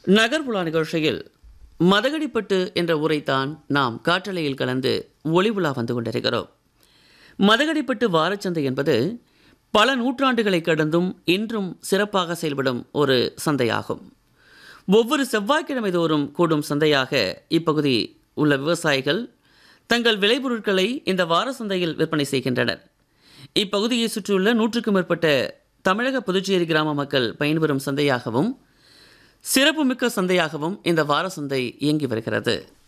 நகர்புலா நிகழ்ச்சியில் மதகடிப்பட்டு என்ற ஊரைத்தான் நாம் காற்றலையில் கலந்து ஒளி உலா வந்து கொண்டிருக்கிறோம் மதகடிப்பட்டு வாரச்சந்தை என்பது பல நூற்றாண்டுகளை கடந்தும் இன்றும் சிறப்பாக செயல்படும் ஒரு சந்தையாகும் ஒவ்வொரு செவ்வாய்க்கிழமை தோறும் கூடும் சந்தையாக இப்பகுதி உள்ள விவசாயிகள் தங்கள் விளைபொருட்களை இந்த வார சந்தையில் விற்பனை செய்கின்றனர் இப்பகுதியை சுற்றியுள்ள நூற்றுக்கும் மேற்பட்ட தமிழக புதுச்சேரி கிராம மக்கள் பயன்பெறும் சந்தையாகவும் சிறப்புமிக்க சந்தையாகவும் இந்த வார சந்தை இயங்கி வருகிறது